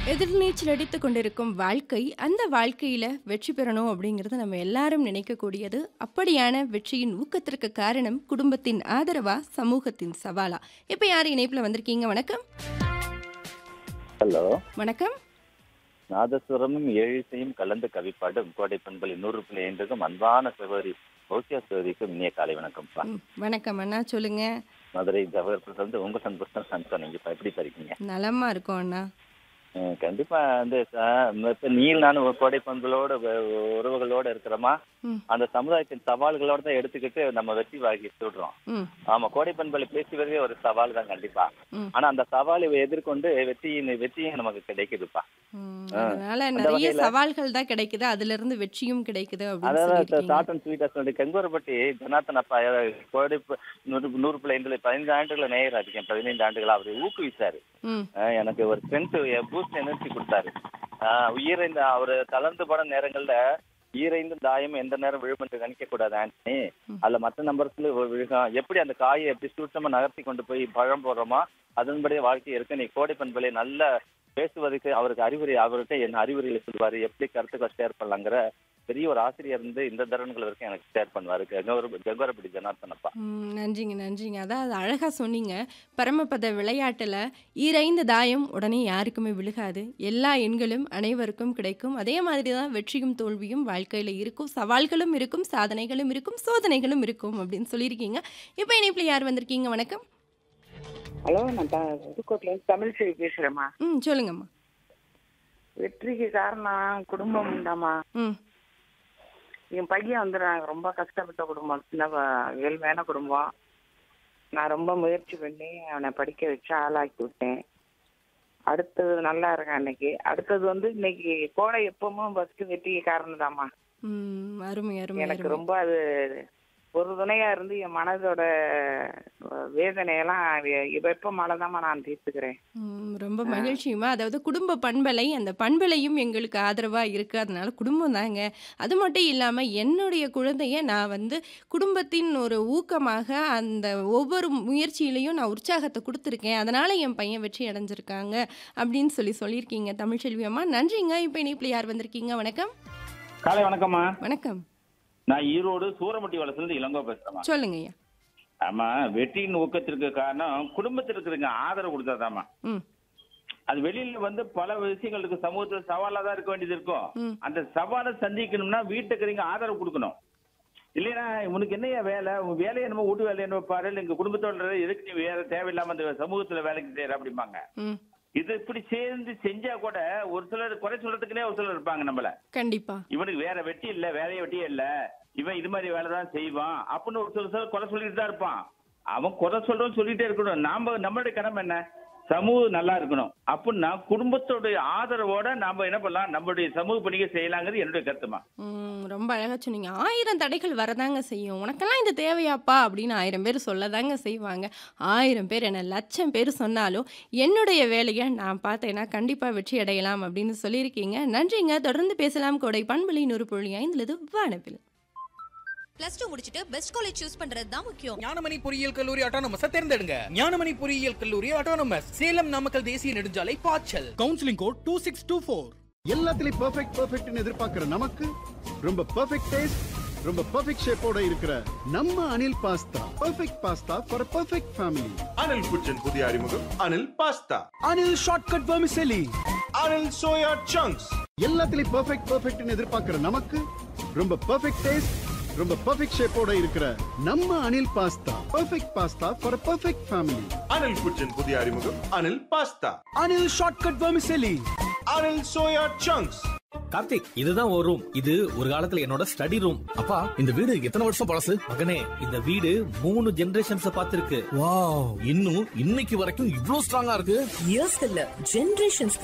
எதிர்நீச்சல் அடித்துக் கொண்டிருக்கும் வாழ்க்கை அந்த வாழ்க்கையில வெற்றி பெறணும் அப்படிங்கிறது நம்ம எல்லாரும் நினைக்கக்கூடியது அப்படியான வெற்றியின் ஊக்கத்திற்கு காரணம் குடும்பத்தின் ஆதரவா சமூகத்தின் சவாலா இப்ப யார் இணைப்புல வந்திருக்கீங்க வணக்கம் ஹலோ வணக்கம் நாதஸ்வரமும் ஏழிசையும் கலந்து கவிப்பாடும் கோடை பண்பலி நூறு புள்ளி ஐந்துக்கும் அன்பான சகோதரி பௌத்தியா சகோதரிக்கும் இனிய காலை வணக்கம்ப்பா ம், வணக்கம் அண்ணா சொல்லுங்க மதுரை ஜவஹர் வந்து உங்க சந்தோஷம் சந்தோஷம் நீங்க இப்ப எப்படி இருக்கீங்க நலமா இருக்கோம் அண்ணா ம், கண்டிப்பா வந்து ச- இப்ப நீல் நானும் ஒரு கோடை பண்புகளோட வ- உறவுகளோட இருக்கிறோமா ம். அந்த சமுதாயத்தின் சவால்களோட தான் எடுத்துக்கிட்டு நம்ம வெற்றி வாங்கி சொல்றோம் ம் ஆமா கோடை பண்பலை பேசுவதே ஒரு சவால் தான் கண்டிப்பா ம். ஆனா அந்த சவாலை எதிர்கொண்டு வெற்றியின் வெற்றியும் நமக்கு கிடைக்குதுப்பா ம், ஆ. அதனால அந்த நிறைய வகையில- சவால்கள் தான் கிடைக்குது அதுல இருந்து வெற்றியும் கிடைக்குது அப்படின்னு அதாவது சொல்லியிருக்கீங்க ஷார்ட் அண்ட் ஸ்வீட்டா சொல்லி கெங்கூரப்பட்டி ஜனார்த்தன் அப்பா கோடை ப- நூறு நூறு பிள்ளைங்களை பதினைந்து ஆண்டுகளை நேயரா இருக்கேன் பதினைந்து ஆண்டுகளா அவர் ஊக்குவிச்சாரு ம் அஹ் எனக்கு ஒரு ஸ்ட்ரென்த் பூஸ்ட் எனர்ஜி கொடுத்தாரு ஆஹ் ஈரைந்த அவர் தளர்ந்து பட நேரங்கள்ல ஈரைந்து தாயம் எந்த நேரம் விழும் என்று கணிக்க கூடாது ஆண்டனி ம். அதுல மற்ற நம்பர்ஸ்ல விழுகும் எப்படி அந்த காயை எப்படி சூட்சமா நகர்த்தி கொண்டு போய் பழம் போடுறோமோ அதன்படியே வாழ்க்கை இருக்கு நீ கோடை பண்பலை நல்ல பேசுவதற்கு அவருக்கு அறிவுரை அவர்கிட்ட என்ன அறிவுரைகளை சொல்லுவாரு எப்படி கருத்துக்களை ஷேர் பண்ணலாங்கிற பெரிய ஒரு ஆசிரியர் இருந்து இந்த தருணங்கள் வரைக்கும் எனக்கு ஷேர் பண்ணுவாரு கெங்கோர- கெங்கோரப்பட்டி ஜனார்த்தன் அப்பா ம், நன்றிங்க நன்றிங்க அதான் அது அழகாக சொன்னீங்க பரமபத விளையாட்டில் ஈரைந்து தாயம் உடனே யாருக்குமே விழுகாது எல்லா எண்களும் அனைவருக்கும் கிடைக்கும் அதே மாதிரி தான் வெற்றியும் தோல்வியும் வாழ்க்கையில் இருக்கும் சவால்களும் இருக்கும் சாதனைகளும் இருக்கும் சோதனைகளும் இருக்கும் அப்படின்னு சொல்லியிருக்கீங்க இப்போ இணைப்பில் யார் வந்திருக்கீங்க வணக்கம் ஹலோ நான் த- புதுக்கோட்டையிலேருந்து தமிழ் செல்வி பேசுறேம்மா ம் சொல்லுங்கம்மா வெற்றிக்கு காரணம் குடும்பம் உண்டாம்மா ம் என் பையன் வந்து நான் ரொம்ப கஷ்டப்பட்ட குடும்பம் சின்ன ப- ஏழ்மையான குடும்பம் நான் ரொம்ப முயற்சி பண்ணி அவனை படிக்க வச்சு ஆளாக்கி விட்டேன் அடுத்தது நல்லா இருக்கான் அன்னைக்கு அடுத்தது வந்து இன்னைக்கு கோடை எப்பவும் ஃபர்ஸ்ட் வெற்றிக்கு காரணம் தாம்மா ம் அருமை அருமை எனக்கு அருமை ரொம்ப அது ஒரு துணையா இருந்து என் மனதோட வேதனையெல்லாம் வெப்பமால தாம்மா நான் தீர்த்துக்கிறேன் ம், ரொம்ப மகிழ்ச்சியுமா அதாவது குடும்ப பண்பலை அந்த பண்பலையும் எங்களுக்கு ஆதரவாக இருக்குது அதனால குடும்பம் தாங்க அது மட்டும் இல்லாமல் என்னுடைய குழந்தைய நான் வந்து குடும்பத்தின் ஒரு ஊக்கமாக அந்த ஒவ்வொரு முயற்சியிலையும் நான் உற்சாகத்தை கொடுத்துருக்கேன் அதனால் என் பையன் வெற்றி அடைஞ்சிருக்காங்க அப்படின்னு சொல்லி சொல்லியிருக்கீங்க தமிழ்ச்செல்வி அம்மா நன்றிங்க இப்போ இணைப்பில் யார் வந்திருக்கீங்க வணக்கம் காலை வணக்கம்மா வணக்கம் நான் ஈரோடு சூரமட்டி வளசுலேருந்து இளங்கோ பேசுறேம்மா சொல்லுங்க ஐயா ஆமா வெற்றியின் ஊக்கத்திற்கு காரணம் குடும்பத்தில் இருக்கிறவங்க ஆதரவு கொடுத்தாதாம்மா ம் அது வெளியில வந்து பல விஷயங்கள் இருக்கு சமூகத்துல சவாலா தான் இருக்க வேண்டியது இருக்கும் ம். அந்த சவாலை சந்திக்கணும்னா வீட்டுக்கு ஆதரவு கொடுக்கணும் இல்லைன்னா உனக்கு என்னையா வேலை உன் வேலையை என்னமோ வீட்டு வேலையை என்னமோ பாரு இல்ல எங்க குடும்பத்தோட எதுக்கு நீ வேற தேவையில்லாம இந்த சமூகத்துல வேலைக்கு செய்யற அப்படிம்பாங்க ம் இது இப்படி சேர்ந்து செஞ்சா கூட ஒரு சிலர் குறை சொல்றதுக்குனே ஒரு சிலர் இருப்பாங்க நம்மள கண்டிப்பா இவனுக்கு வேற வெட்டி இல்ல வேலைய வெட்டியே இல்ல இவன் இது மாதிரி வேலை தான் செய்வான் அப்படின்னு ஒரு சில சில குறை சொல்லிட்டு தான் இருப்பான் அவன் குறை சொல்றோம் சொல்லிட்டே இருக்கணும் நாம நம்மளுடைய கடமை என்ன சமூகம் நல்லா இருக்கணும் அப்படின்னா குடும்பத்தோடைய ஆதரவோட நாம என்ன பண்ணலாம் நம்மளுடைய சமூக பணியை செய்யலாங்கிறது என்னுடைய கருத்துமா ம், ரொம்ப அழகா சொன்னீங்க ஆயிரம் தடைகள் வரதாங்க செய்யும் உனக்கெல்லாம் இது தேவையாப்பா அப்படின்னு ஆயிரம் பேர் சொல்லதாங்க செய்வாங்க ஆயிரம் பேர் என்ன லட்சம் பேர் சொன்னாலும் என்னுடைய வேலையை நான் பார்த்தேன்னா கண்டிப்பாக வெற்றி அடையலாம் அப்படின்னு சொல்லியிருக்கீங்க நன்றிங்க தொடர்ந்து பேசலாம் கோடை பண்பலி நூறு புள்ளி ஐந்துலது வானவில் பிளஸ் டூ முடிச்சிட்டு பெஸ்ட் காலேஜ் சூஸ் பண்றது தான் முக்கியம் ஞானமணி பொறியியல் கல்லூரி ஆட்டோனமஸ் தேர்ந்தெடுங்க ஞானமணி பொறியியல் கல்லூரி ஆட்டோனமஸ் சேலம் நாமக்கல் தேசிய நெடுஞ்சாலை பாய்ச்சல் counselling code two six two four எல்லாத்துலயும் பெர்ஃபெக்ட் பெர்ஃபெக்ட்னு எதிர்பார்க்கிற நமக்கு ரொம்ப பெர்ஃபெக்ட் டேஸ்ட் ரொம்ப பெர்ஃபெக்ட் ஷேப்போட இருக்கிற நம்ம Anil pasta perfect pasta for perfect family Anil kitchen புதிய அறிமுகம் Anil pasta Anil shortcut vermicelli Anil soya chunks எல்லாத்துலயும் பெர்ஃபெக்ட் பெர்ஃபெக்ட்னு எதிர்பார்க்கிற நமக்கு ரொம்ப பெர்ஃபெக்ட் டேஸ்ட் ரொம்ப பெர்ஃபெக்ட் ஷேப்போட இருக்கிற நம்ம Anil pasta perfect pasta for perfect family Anil kitchen புதிய அறிமுகம் Anil pasta Anil shortcut vermicelli Anil soya chunks Karthik இதுதான் ஒரு ரூம் இது ஒரு காலத்துல என்னோட ஸ்டடி ரூம் அப்பா இந்த வீடு எத்தனை வருஷம் பழசு மகனே இந்த வீடு மூணு ஜெனரேஷன்ஸ் பார்த்திருக்கு வாவ் இன்னும் இன்னைக்கு வரைக்கும் இவ்ளோ ஸ்ட்ராங்கா இருக்கு இயர்ஸ் இல்ல ஜெனரேஷன்ஸ்